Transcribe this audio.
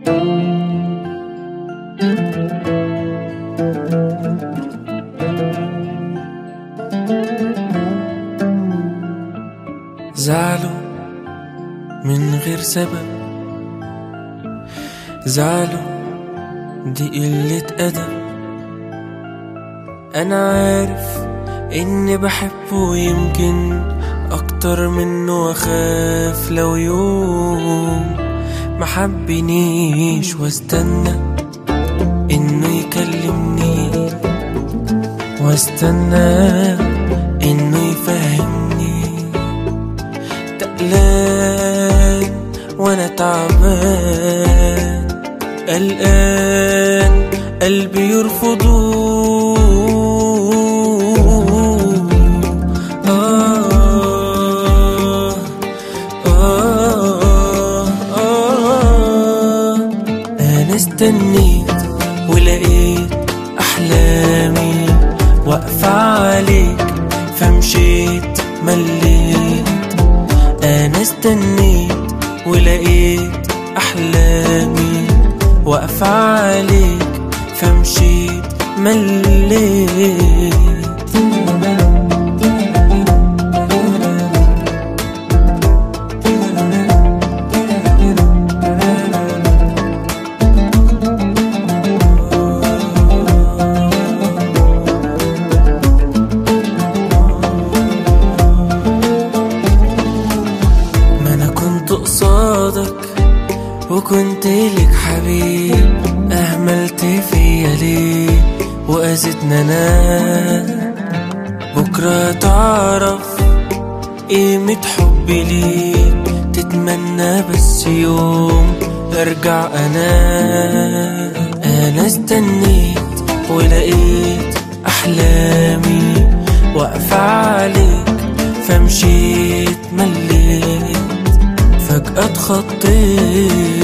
زعلوا من غير سبب زعلوا دي قلة أدب أنا عارف إني بحبه يمكن أكتر منه أخاف لو يوم ما حبنيش واستنى إنه يكلمني واستنى إنه يفهمني تقلان وأنا تعبان قلقان قلبي يرفضه آه آه آه أنا استنيت ولقيت أحلامي واقفة عليك فمشيت مليت أنا استنيت ولقيت أحلامي واقفة عليك فمشيت مليت ما انا كنت قصادك وكنت لك حبيب اهملت فيا ليه واذيتنا انا بكره تعرف قيمة حبي ليك تتمنى بس يوم ارجع انا انا استنيت ولقيت احلامي واقفة عليك فمشيت مليت فجأة اتخطيت